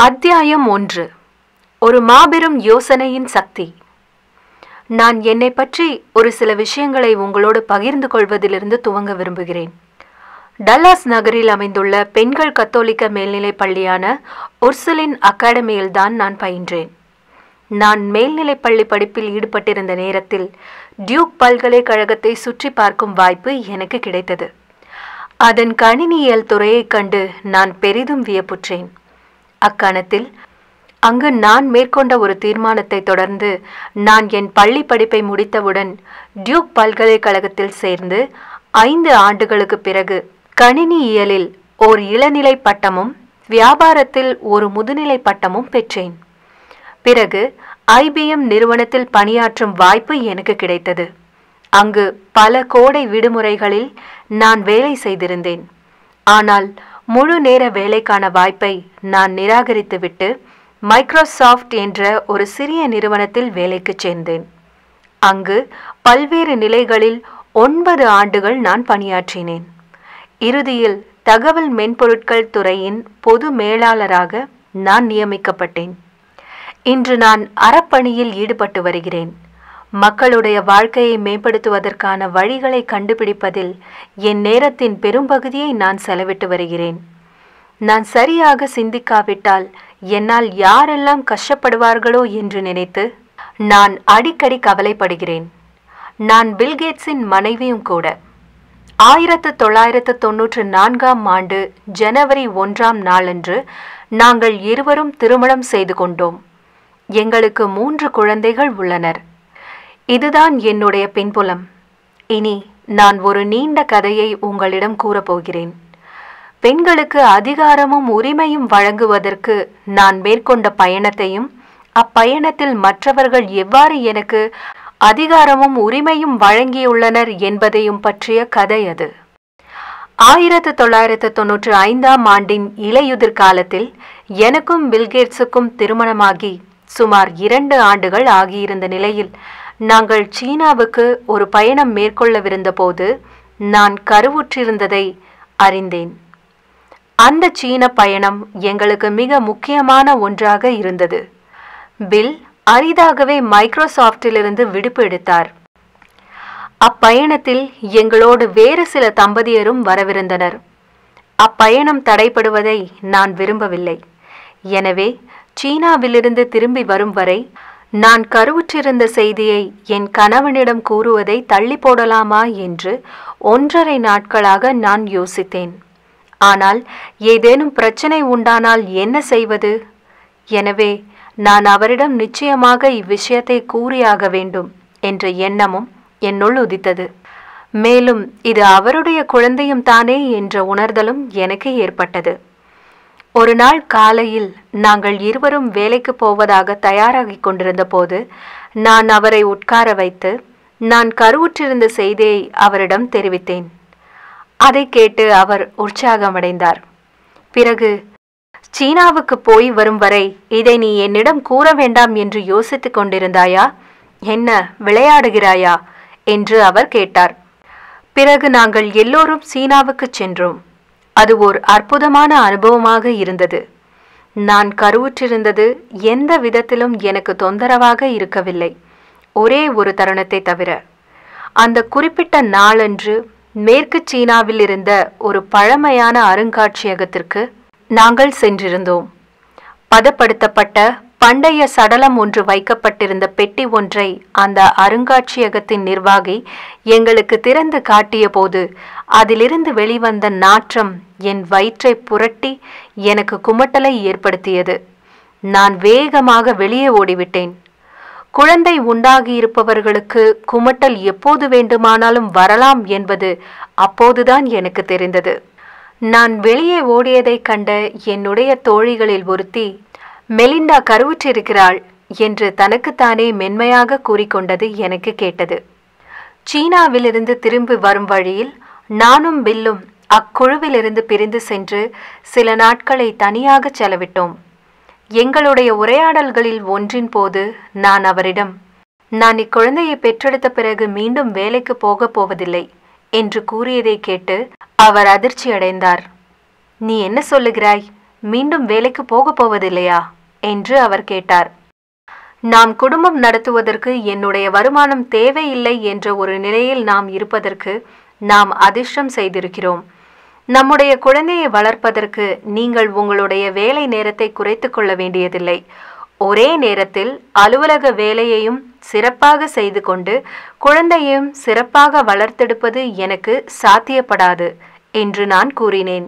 அத்தியாயம் ஒன்று ஒரு மாபெரும் யோசனையின் சக்தி நான் என்னை பற்றி ஒரு சில விஷயங்களை உங்களோடு பகிர்ந்து கொள்வதிலிருந்து துவங்க விரும்புகிறேன் டல்லாஸ் நகரில் அமைந்துள்ள பெண்கள் கத்தோலிக்க மேல்நிலைப் பள்ளியான உர்சுலின் அகாடமியில்தான் நான் பயின்றேன் நான் மேல்நிலைப் பள்ளி படிப்பில் ஈடுபட்டிருந்த நேரத்தில் டியூக் பல்கலைக்கழகத்தை சுற்றி பார்க்கும் வாய்ப்பு எனக்கு கிடைத்தது அதன் கணினியியல் துறையைக் கண்டு நான் பெரிதும் வியப்புற்றேன் அக்கணத்தில் அங்கு நான் மேற்கொண்ட ஒரு தீர்மானத்தை தொடர்ந்து நான் என் பள்ளி படிப்பை முடித்தவுடன் டியூக் பல்கலைக்கழகத்தில் சேர்ந்து ஐந்து ஆண்டுகளுக்கு பிறகு கணினியியலில் ஓர் இளநிலை பட்டமும் வியாபாரத்தில் ஒரு முதுநிலை பட்டமும் பெற்றேன் பிறகு ஐபிஎம் நிறுவனத்தில் பணியாற்றும் வாய்ப்பு எனக்கு கிடைத்தது அங்கு பல கோடை விடுமுறைகளில் நான் வேலை செய்திருந்தேன் ஆனால் முழு நேர வேலைக்கான வாய்ப்பை நான் நிராகரித்துவிட்டு மைக்ரோசாஃப்ட் என்ற ஒரு சிறிய நிறுவனத்தில் வேலைக்கு சேர்ந்தேன் அங்கு பல்வேறு நிலைகளில் ஒன்பது ஆண்டுகள் நான் பணியாற்றினேன் இறுதியில் தகவல் மென்பொருட்கள் துறையின் பொது மேலாளராக நான் நியமிக்கப்பட்டேன் இன்று நான் அறப்பணியில் ஈடுபட்டு வருகிறேன் மக்களுடைய வாழ்க்கையை மேம்படுத்துவதற்கான வழிகளை கண்டுபிடிப்பதில் என் நேரத்தின் பெரும்பகுதியை நான் செலவிட்டு வருகிறேன் நான் சரியாக சிந்திக்காவிட்டால் என்னால் யாரெல்லாம் கஷ்டப்படுவார்களோ என்று நினைத்து நான் அடிக்கடி கவலைப்படுகிறேன் நான் பில்கேட்ஸின் மனைவியும் கூட ஆயிரத்து தொள்ளாயிரத்து தொன்னூற்று நான்காம் ஆண்டு ஜனவரி ஒன்றாம் நாளன்று நாங்கள் இருவரும் திருமணம் செய்து கொண்டோம் எங்களுக்கு மூன்று குழந்தைகள் உள்ளனர் இதுதான் என்னுடைய பின்புலம் இனி நான் ஒரு நீண்ட கதையை உங்களிடம் கூறப்போகிறேன் பெண்களுக்கு அதிகாரமும் உரிமையும் வழங்குவதற்கு நான் மேற்கொண்ட பயணத்தையும் அப்பயணத்தில் மற்றவர்கள் எவ்வாறு எனக்கு அதிகாரமும் உரிமையும் வழங்கியுள்ளனர் என்பதையும் பற்றிய கதை அது ஆயிரத்து தொள்ளாயிரத்து தொன்னூற்று ஐந்தாம் ஆண்டின் இலையுதிர் காலத்தில் எனக்கும் பில்கேட்ஸுக்கும் திருமணமாகி சுமார் இரண்டு ஆண்டுகள் ஆகியிருந்த நிலையில் நாங்கள் சீனாவுக்கு ஒரு பயணம் மேற்கொள்ளவிருந்த போது நான் கருவுற்றிருந்ததை அறிந்தேன் அந்த சீன பயணம் எங்களுக்கு மிக முக்கியமான ஒன்றாக இருந்தது பில் அரிதாகவே மைக்ரோசாஃப்டிலிருந்து விடுப்பு எடுத்தார் அப்பயணத்தில் எங்களோடு வேறு சில தம்பதியரும் வரவிருந்தனர் அப்பயணம் தடைப்படுவதை நான் விரும்பவில்லை எனவே சீனாவிலிருந்து திரும்பி வரும் வரை நான் கருவுற்றிருந்த செய்தியை என் கணவனிடம் கூறுவதை தள்ளி போடலாமா என்று ஒன்றரை நாட்களாக நான் யோசித்தேன் ஆனால் ஏதேனும் பிரச்சனை உண்டானால் என்ன செய்வது எனவே நான் அவரிடம் நிச்சயமாக இவ்விஷயத்தை கூறியாக வேண்டும் என்ற எண்ணமும் என்னுள் உதித்தது மேலும் இது அவருடைய குழந்தையும் தானே என்ற உணர்தலும் எனக்கு ஏற்பட்டது ஒரு நாள் காலையில் நாங்கள் இருவரும் வேலைக்கு போவதாக தயாராகிக் கொண்டிருந்த போது நான் அவரை உட்கார வைத்து நான் கருவுற்றிருந்த செய்தியை அவரிடம் தெரிவித்தேன் அதை கேட்டு அவர் உற்சாகமடைந்தார் பிறகு சீனாவுக்கு போய் வரும் வரை இதை நீ என்னிடம் கூற வேண்டாம் என்று யோசித்துக் கொண்டிருந்தாயா என்ன விளையாடுகிறாயா என்று அவர் கேட்டார் பிறகு நாங்கள் எல்லோரும் சீனாவுக்கு சென்றோம் அது ஓர் அற்புதமான அனுபவமாக இருந்தது நான் கருவுற்றிருந்தது எந்த விதத்திலும் எனக்கு தொந்தரவாக இருக்கவில்லை ஒரே ஒரு தருணத்தை தவிர அந்த குறிப்பிட்ட நாளன்று மேற்கு சீனாவில் இருந்த ஒரு பழமையான அருங்காட்சியகத்திற்கு நாங்கள் சென்றிருந்தோம் பதப்படுத்தப்பட்ட பண்டைய சடலம் ஒன்று வைக்கப்பட்டிருந்த பெட்டி ஒன்றை அந்த அருங்காட்சியகத்தின் நிர்வாகி எங்களுக்கு திறந்து காட்டிய போது அதிலிருந்து வெளிவந்த நாற்றம் என் வயிற்றை புரட்டி எனக்கு குமட்டலை ஏற்படுத்தியது நான் வேகமாக வெளியே ஓடிவிட்டேன் குழந்தை உண்டாகியிருப்பவர்களுக்கு குமட்டல் எப்போது வேண்டுமானாலும் வரலாம் என்பது அப்போதுதான் எனக்கு தெரிந்தது நான் வெளியே ஓடியதைக் கண்ட என்னுடைய தோழிகளில் ஒருத்தி மெலிண்டா கருவுற்றிருக்கிறாள் என்று தனக்குத்தானே மென்மையாக கூறிக்கொண்டது எனக்கு கேட்டது சீனாவிலிருந்து திரும்பி வரும் வழியில் நானும் பில்லும் அக்குழுவிலிருந்து பிரிந்து சென்று சில நாட்களை தனியாக செலவிட்டோம் எங்களுடைய உரையாடல்களில் ஒன்றின் போது நான் அவரிடம் நான் இக்குழந்தையை பெற்றெடுத்த பிறகு மீண்டும் வேலைக்கு போகப் போவதில்லை என்று கூறியதை கேட்டு அவர் அதிர்ச்சி அடைந்தார் நீ என்ன சொல்லுகிறாய் மீண்டும் வேலைக்கு போகப் போவதில்லையா என்று அவர் கேட்டார் நாம் குடும்பம் நடத்துவதற்கு என்னுடைய வருமானம் தேவையில்லை என்ற ஒரு நிலையில் நாம் இருப்பதற்கு நாம் அதிர்ஷ்டம் செய்திருக்கிறோம் நம்முடைய குழந்தையை வளர்ப்பதற்கு நீங்கள் உங்களுடைய வேலை நேரத்தை குறைத்து கொள்ள வேண்டியதில்லை ஒரே நேரத்தில் அலுவலக வேலையையும் சிறப்பாக செய்து கொண்டு குழந்தையையும் சிறப்பாக வளர்த்தெடுப்பது எனக்கு சாத்தியப்படாது என்று நான் கூறினேன்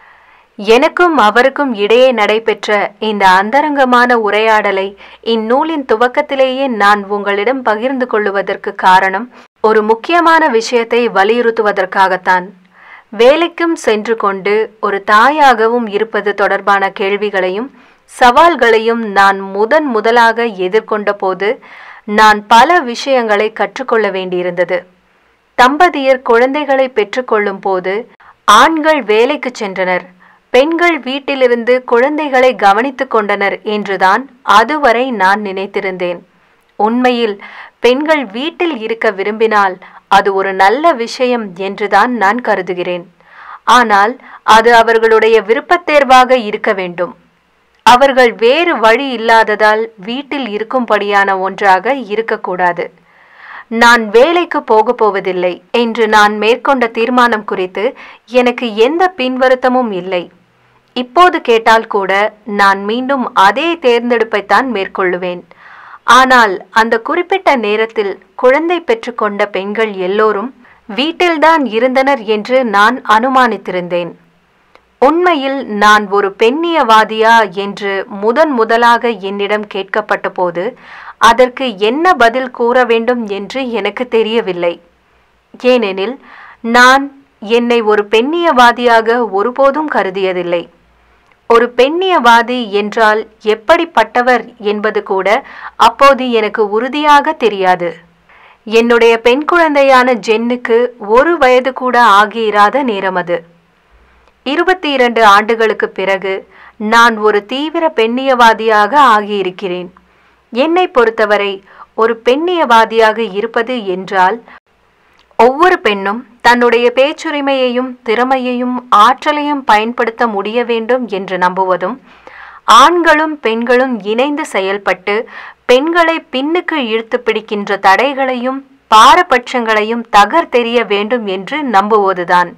எனக்கும் அவருக்கும் இடையே நடைபெற்ற இந்த அந்தரங்கமான உரையாடலை இந்நூலின் துவக்கத்திலேயே நான் உங்களிடம் பகிர்ந்து கொள்ளுவதற்கு காரணம் ஒரு முக்கியமான விஷயத்தை வலியுறுத்துவதற்காகத்தான் வேலைக்கும் சென்று கொண்டு ஒரு தாயாகவும் இருப்பது தொடர்பான கேள்விகளையும் சவால்களையும் நான் முதன் முதலாக எதிர்கொண்ட போது நான் பல விஷயங்களை கற்றுக்கொள்ள வேண்டியிருந்தது தம்பதியர் குழந்தைகளை பெற்றுக்கொள்ளும் போது ஆண்கள் வேலைக்கு சென்றனர் பெண்கள் வீட்டிலிருந்து குழந்தைகளை கவனித்துக் கொண்டனர் என்றுதான் அதுவரை நான் நினைத்திருந்தேன் உண்மையில் பெண்கள் வீட்டில் இருக்க விரும்பினால் அது ஒரு நல்ல விஷயம் என்றுதான் நான் கருதுகிறேன் ஆனால் அது அவர்களுடைய விருப்பத்தேர்வாக இருக்க வேண்டும் அவர்கள் வேறு வழி இல்லாததால் வீட்டில் இருக்கும்படியான ஒன்றாக இருக்கக்கூடாது நான் வேலைக்கு போகப் போவதில்லை என்று நான் மேற்கொண்ட தீர்மானம் குறித்து எனக்கு எந்த பின்வருத்தமும் இல்லை இப்போது கேட்டால் கூட நான் மீண்டும் அதே தேர்ந்தெடுப்பைத்தான் மேற்கொள்ளுவேன் ஆனால் அந்த குறிப்பிட்ட நேரத்தில் குழந்தை பெற்றுக்கொண்ட பெண்கள் எல்லோரும் வீட்டில்தான் இருந்தனர் என்று நான் அனுமானித்திருந்தேன் உண்மையில் நான் ஒரு பெண்ணியவாதியா என்று முதன் முதலாக என்னிடம் கேட்கப்பட்ட போது அதற்கு என்ன பதில் கூற வேண்டும் என்று எனக்கு தெரியவில்லை ஏனெனில் நான் என்னை ஒரு பெண்ணியவாதியாக ஒருபோதும் கருதியதில்லை ஒரு பெண்ணியவாதி என்றால் எப்படிப்பட்டவர் என்பது கூட அப்போது எனக்கு உறுதியாக தெரியாது என்னுடைய பெண் குழந்தையான ஜென்னுக்கு ஒரு வயது கூட ஆகியிராத நேரம் அது இருபத்தி இரண்டு ஆண்டுகளுக்கு பிறகு நான் ஒரு தீவிர பெண்ணியவாதியாக ஆகியிருக்கிறேன் என்னை பொறுத்தவரை ஒரு பெண்ணியவாதியாக இருப்பது என்றால் ஒவ்வொரு பெண்ணும் தன்னுடைய பேச்சுரிமையையும் திறமையையும் ஆற்றலையும் பயன்படுத்த முடிய வேண்டும் என்று நம்புவதும் ஆண்களும் பெண்களும் இணைந்து செயல்பட்டு பெண்களை பின்னுக்கு இழுத்து பிடிக்கின்ற தடைகளையும் பாரபட்சங்களையும் தகர்த்தெறிய வேண்டும் என்று நம்புவதுதான்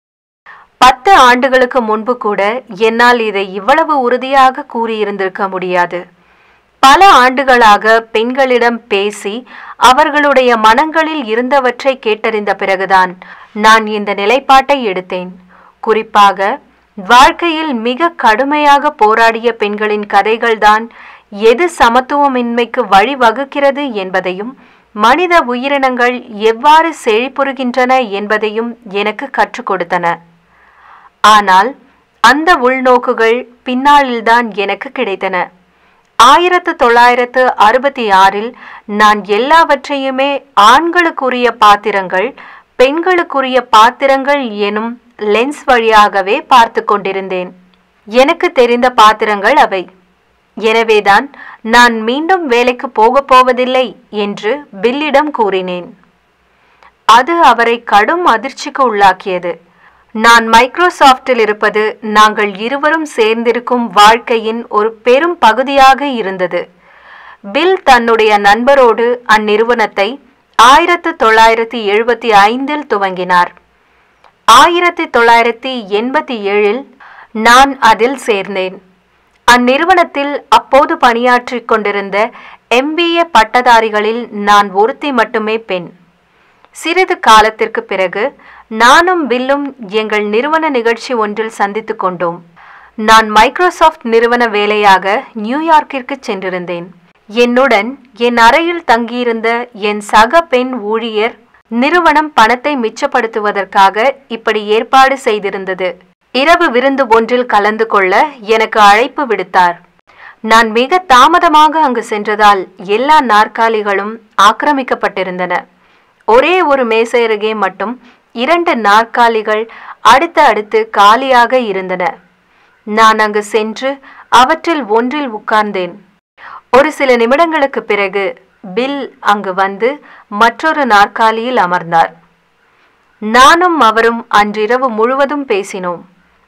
பத்து ஆண்டுகளுக்கு முன்பு கூட என்னால் இதை இவ்வளவு உறுதியாக கூறியிருந்திருக்க முடியாது பல ஆண்டுகளாக பெண்களிடம் பேசி அவர்களுடைய மனங்களில் இருந்தவற்றை கேட்டறிந்த பிறகுதான் நான் இந்த நிலைப்பாட்டை எடுத்தேன் குறிப்பாக வாழ்க்கையில் மிக கடுமையாக போராடிய பெண்களின் கதைகள்தான் எது சமத்துவமின்மைக்கு வழிவகுக்கிறது என்பதையும் மனித உயிரினங்கள் எவ்வாறு செழிப்புறுகின்றன என்பதையும் எனக்கு கற்றுக் கொடுத்தன ஆனால் அந்த உள்நோக்குகள் பின்னாளில்தான் எனக்கு கிடைத்தன ஆயிரத்து தொள்ளாயிரத்து அறுபத்தி ஆறில் நான் எல்லாவற்றையுமே ஆண்களுக்குரிய பாத்திரங்கள் பெண்களுக்குரிய பாத்திரங்கள் எனும் லென்ஸ் வழியாகவே பார்த்து கொண்டிருந்தேன் எனக்கு தெரிந்த பாத்திரங்கள் அவை எனவேதான் நான் மீண்டும் வேலைக்கு போகப் போவதில்லை என்று பில்லிடம் கூறினேன் அது அவரை கடும் அதிர்ச்சிக்கு உள்ளாக்கியது நான் மைக்ரோசாஃப்டில் இருப்பது நாங்கள் இருவரும் சேர்ந்திருக்கும் வாழ்க்கையின் ஒரு பெரும் பகுதியாக இருந்தது பில் தன்னுடைய நண்பரோடு அந்நிறுவனத்தை ஆயிரத்து தொள்ளாயிரத்தி எழுபத்தி ஐந்தில் துவங்கினார் ஆயிரத்தி தொள்ளாயிரத்தி எண்பத்தி ஏழில் நான் அதில் சேர்ந்தேன் அந்நிறுவனத்தில் அப்போது பணியாற்றிக் கொண்டிருந்த எம்பிஏ பட்டதாரிகளில் நான் ஒருத்தி மட்டுமே பெண் சிறிது காலத்திற்கு பிறகு நானும் பில்லும் எங்கள் நிறுவன நிகழ்ச்சி ஒன்றில் சந்தித்து கொண்டோம் நான் மைக்ரோசாஃப்ட் நிறுவன வேலையாக நியூயார்க்கிற்கு சென்றிருந்தேன் என்னுடன் என் அறையில் தங்கியிருந்த என் சக பெண் ஊழியர் நிறுவனம் பணத்தை மிச்சப்படுத்துவதற்காக இப்படி ஏற்பாடு செய்திருந்தது இரவு விருந்து ஒன்றில் கலந்து கொள்ள எனக்கு அழைப்பு விடுத்தார் நான் மிக தாமதமாக அங்கு சென்றதால் எல்லா நாற்காலிகளும் ஆக்கிரமிக்கப்பட்டிருந்தன ஒரே ஒரு மேசை அருகே மட்டும் இரண்டு நாற்காலிகள் அடுத்து அடுத்து காலியாக இருந்தன நான் அங்கு சென்று அவற்றில் ஒன்றில் உட்கார்ந்தேன் ஒரு சில நிமிடங்களுக்கு பிறகு பில் அங்கு வந்து மற்றொரு நாற்காலியில் அமர்ந்தார் நானும் அவரும் அன்றிரவு முழுவதும் பேசினோம்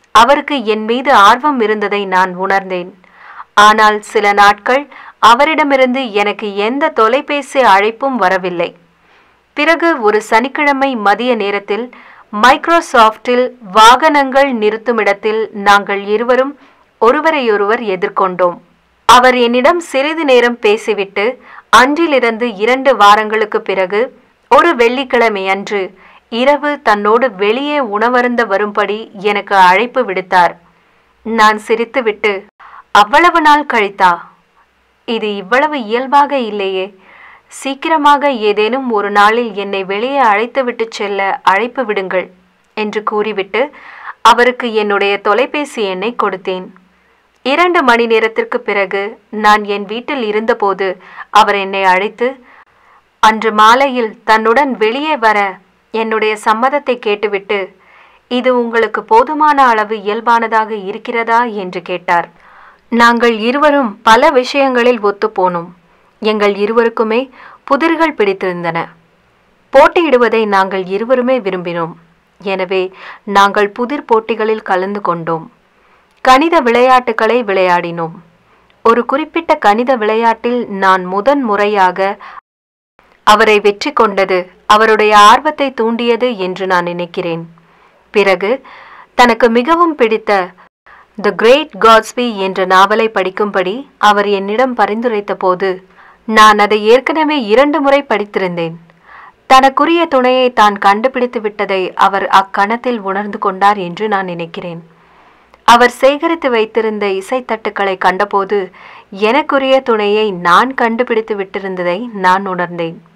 அவருக்கு என் மீது ஆர்வம் இருந்ததை நான் உணர்ந்தேன் ஆனால் சில நாட்கள் அவரிடமிருந்து எனக்கு எந்த தொலைபேசி அழைப்பும் வரவில்லை பிறகு ஒரு சனிக்கிழமை மதிய நேரத்தில் மைக்ரோசாஃப்டில் வாகனங்கள் நிறுத்துமிடத்தில் நாங்கள் இருவரும் ஒருவரையொருவர் எதிர்கொண்டோம் அவர் என்னிடம் சிறிது நேரம் பேசிவிட்டு அன்றிலிருந்து இரண்டு வாரங்களுக்கு பிறகு ஒரு வெள்ளிக்கிழமை அன்று இரவு தன்னோடு வெளியே உணவருந்த வரும்படி எனக்கு அழைப்பு விடுத்தார் நான் சிரித்துவிட்டு அவ்வளவு நாள் கழித்தா இது இவ்வளவு இயல்பாக இல்லையே சீக்கிரமாக ஏதேனும் ஒரு நாளில் என்னை வெளியே அழைத்துவிட்டு செல்ல அழைப்பு விடுங்கள் என்று கூறிவிட்டு அவருக்கு என்னுடைய தொலைபேசி எண்ணை கொடுத்தேன் இரண்டு மணி நேரத்திற்கு பிறகு நான் என் வீட்டில் இருந்தபோது அவர் என்னை அழைத்து அன்று மாலையில் தன்னுடன் வெளியே வர என்னுடைய சம்மதத்தை கேட்டுவிட்டு இது உங்களுக்கு போதுமான அளவு இயல்பானதாக இருக்கிறதா என்று கேட்டார் நாங்கள் இருவரும் பல விஷயங்களில் ஒத்துப்போனோம் எங்கள் இருவருக்குமே புதிர்கள் பிடித்திருந்தன போட்டியிடுவதை நாங்கள் இருவருமே விரும்பினோம் எனவே நாங்கள் புதிர் போட்டிகளில் கலந்து கொண்டோம் கணித விளையாட்டுகளை விளையாடினோம் ஒரு குறிப்பிட்ட கணித விளையாட்டில் நான் முதன் முறையாக அவரை வெற்றி கொண்டது அவருடைய ஆர்வத்தை தூண்டியது என்று நான் நினைக்கிறேன் பிறகு தனக்கு மிகவும் பிடித்த தி கிரேட் காட்ஸ்பி என்ற நாவலை படிக்கும்படி அவர் என்னிடம் பரிந்துரைத்த போது நான் அதை ஏற்கனவே இரண்டு முறை படித்திருந்தேன் தனக்குரிய துணையை தான் கண்டுபிடித்து விட்டதை அவர் அக்கணத்தில் உணர்ந்து கொண்டார் என்று நான் நினைக்கிறேன் அவர் சேகரித்து வைத்திருந்த இசைத்தட்டுக்களை கண்டபோது எனக்குரிய துணையை நான் கண்டுபிடித்து விட்டிருந்ததை நான் உணர்ந்தேன்